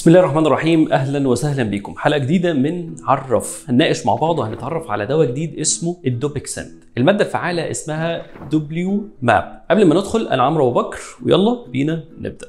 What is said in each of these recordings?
بسم الله الرحمن الرحيم اهلا وسهلا بكم حلقه جديده من عرف هنناقش مع بعض وهنتعرف على دواء جديد اسمه الدوبكسنت الماده الفعاله اسمها دبليو ماب قبل ما ندخل انا عمرو ابو بكر ويلا بينا نبدا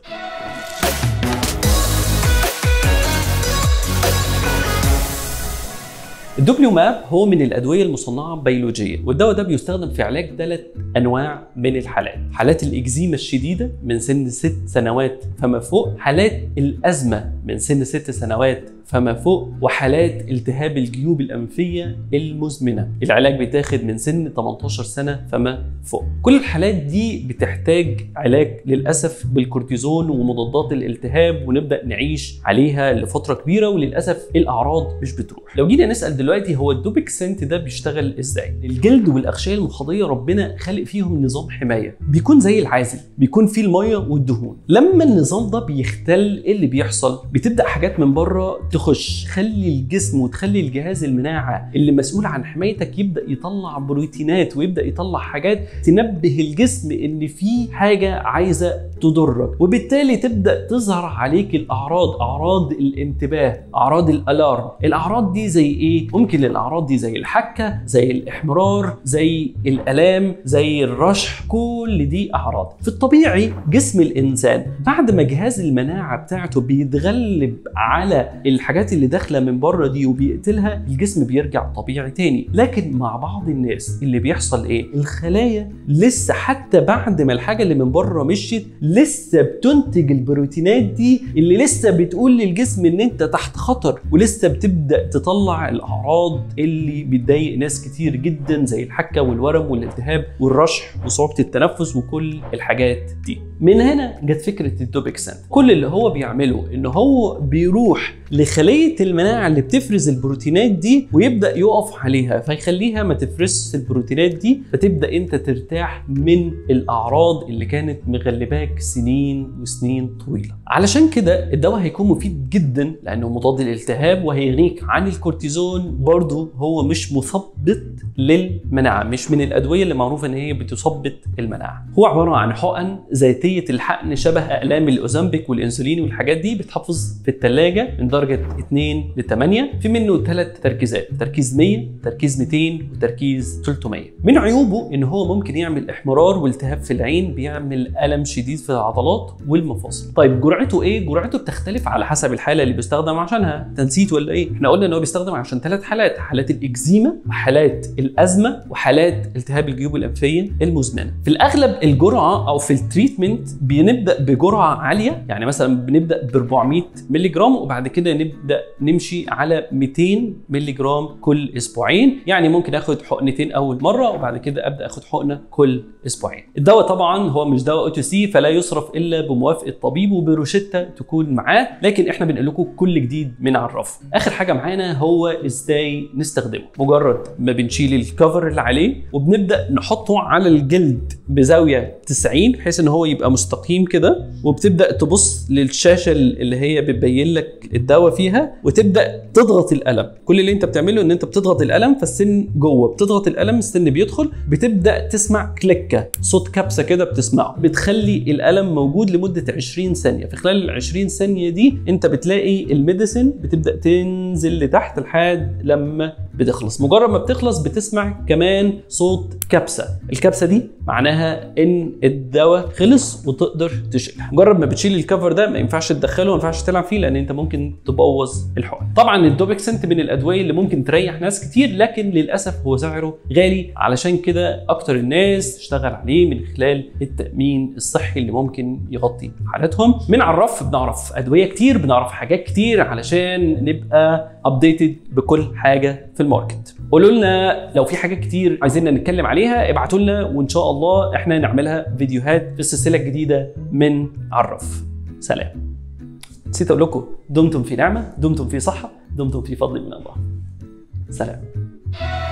الدوبليو ماب هو من الادويه المصنعه بيولوجيا والدواء ده بيستخدم في علاج ثلاث انواع من الحالات حالات الاكزيما الشديده من سن ست سنوات فما فوق حالات الازمه من سن ست سنوات فما فوق وحالات التهاب الجيوب الانفيه المزمنه العلاج بيتاخد من سن 18 سنه فما فوق كل الحالات دي بتحتاج علاج للاسف بالكورتيزون ومضادات الالتهاب ونبدا نعيش عليها لفتره كبيره وللاسف الاعراض مش بتروح لو جينا نسال دلوقتي هو الدوبكسنت ده بيشتغل ازاي الجلد والاغشيه المخاضيه ربنا خالق فيهم نظام حمايه بيكون زي العازل بيكون فيه الميه والدهون لما النظام ده بيختل ايه اللي بيحصل بتبدا حاجات من بره تخش خلي الجسم وتخلي الجهاز المناعه اللي مسؤول عن حمايتك يبدا يطلع بروتينات ويبدا يطلع حاجات تنبه الجسم ان في حاجه عايزه تضرك وبالتالي تبدا تظهر عليك الاعراض اعراض الانتباه اعراض الالارم الاعراض دي زي ايه ممكن الاعراض دي زي الحكه زي الاحمرار زي الالام زي الرشح كل دي اعراض في الطبيعي جسم الانسان بعد ما جهاز المناعه بتاعته بيتغلب على الحاجات اللي داخله من بره دي وبيقتلها الجسم بيرجع طبيعي تاني لكن مع بعض الناس اللي بيحصل ايه الخلايا لسه حتى بعد ما الحاجه اللي من بره مشيت لسه بتنتج البروتينات دي اللي لسه بتقول للجسم ان انت تحت خطر ولسه بتبدا تطلع الاعراض اللي بتضايق ناس كتير جدا زي الحكه والورم والالتهاب والرشح وصعوبه التنفس وكل الحاجات دي من هنا جت فكره الدوبكسنت كل اللي هو بيعمله ان هو بيروح لخليه المناعه اللي بتفرز البروتينات دي ويبدا يقف عليها فيخليها ما تفرزش البروتينات دي فتبدا انت ترتاح من الاعراض اللي كانت مغلباك سنين وسنين طويله علشان كده الدواء هيكون مفيد جدا لانه مضاد للالتهاب وهيغنيك عن الكورتيزون برضه هو مش مثبط للمناعه مش من الادويه اللي معروفه ان هي بتثبط المناعه هو عباره عن حقن ذاتيه الحقن شبه اقلام الاوزامبيك والانسولين والحاجات دي بتحفظ في الثلاجه من درجه 2 ل 8 في منه ثلاث تركيزات تركيز 100 تركيز 200 وتركيز 300 من عيوبه ان هو ممكن يعمل احمرار والتهاب في العين بيعمل الم شديد في العضلات والمفاصل طيب جرعته ايه جرعته بتختلف على حسب الحاله اللي بيستخدم عشانها تنسيت ولا ايه احنا قلنا ان هو بيستخدم عشان ثلاث حالات حالات الاكزيما وحالات الازمه وحالات التهاب الجيوب الانفيه المزمنه في الاغلب الجرعه او في التريتمنت بنبدا بجرعه عاليه يعني مثلا بنبدا ب 400 مللي جرام وبعد كده نبدا نمشي على 200 مللي جرام كل اسبوعين يعني ممكن اخد حقنتين اول مره وبعد كده ابدا اخد حقنه كل اسبوعين الدواء طبعا هو مش دواء او تي سي فلا يصرف الا بموافقه طبيب وبروشته تكون معاه لكن احنا بنقول لكم كل جديد من عرف اخر حاجه معانا هو ازاي نستخدمه مجرد ما بنشيل الكفر اللي عليه وبنبدا نحطه على الجلد بزاويه 90 بحيث ان هو يبقى مستقيم كده وبتبدا تبص للشاشه اللي هي بتبين لك الدواء فيها وتبدا تضغط القلم كل اللي انت بتعمله ان انت بتضغط القلم فالسن جوه بتضغط القلم السن بيدخل بتبدا تسمع كليكه صوت كبسه كده بتسمعه بتخلي القلم موجود لمده 20 ثانيه في خلال ال 20 ثانيه دي انت بتلاقي الميديسن بتبدا تنزل لتحت لحد لما بتخلص مجرد ما بتخلص بتسمع كمان صوت كبسه الكبسه دي معناها ان الدواء خلص وتقدر تشيلها مجرد ما بتشيل الكفر ده ما ينفعش تدخله ما ينفعش تلعب فيه لان انت ممكن تبوظ الحقن طبعا الدوبكسنت من الادويه اللي ممكن تريح ناس كتير لكن للاسف هو سعره غالي علشان كده اكتر الناس تشتغل عليه من خلال التامين الصحي اللي ممكن يغطي حالاتهم من على الرف بنعرف ادويه كتير بنعرف حاجات كتير علشان نبقى ابديتد بكل حاجه في الماركت قولوا لنا لو في حاجات كتير عايزيننا نتكلم عليها ابعتوا لنا وان شاء الله احنا نعملها فيديوهات في السلسله الجديده من عرف سلام نسيت اقول لكم دمتم في نعمه دمتم في صحه دمتم في فضل من الله سلام